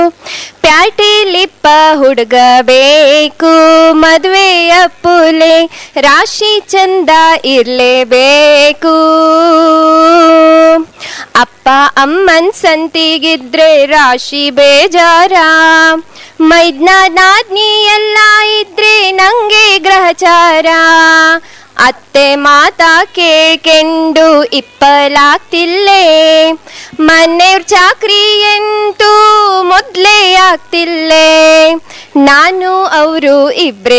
ಪ್ಯಾಟಿಲಿಪ್ಪ ಹುಡುಗ ಬೇಕು ಮದುವೆಯ ಪುಲೆ ರಾಶಿ ಚಂದ ಇರ್ಲೇಬೇಕು ಅಪ್ಪ ಅಮ್ಮನ್ ಸಂತಿಗಿದ್ರೆ ರಾಶಿ ಬೇಜಾರ ಮೈದ್ನ ನಾದ್ನಿ ಎಲ್ಲ ಇದ್ರೆ ನಂಗೆ ಗ್ರಹಚಾರ ಅತ್ತೆ ಮಾತಾ ಕೇಳ್ಕೆಂಡು ಇಪ್ಪಲಾಗ್ತಿಲ್ಲೇ ಮನೆಯವ್ರ ಚಾಕ್ರಿ ಎಂತೂ ಮೊದ್ಲೇ ಆಗ್ತಿಲ್ಲೇ ನಾನು ಅವರು ಇಬ್ರೇ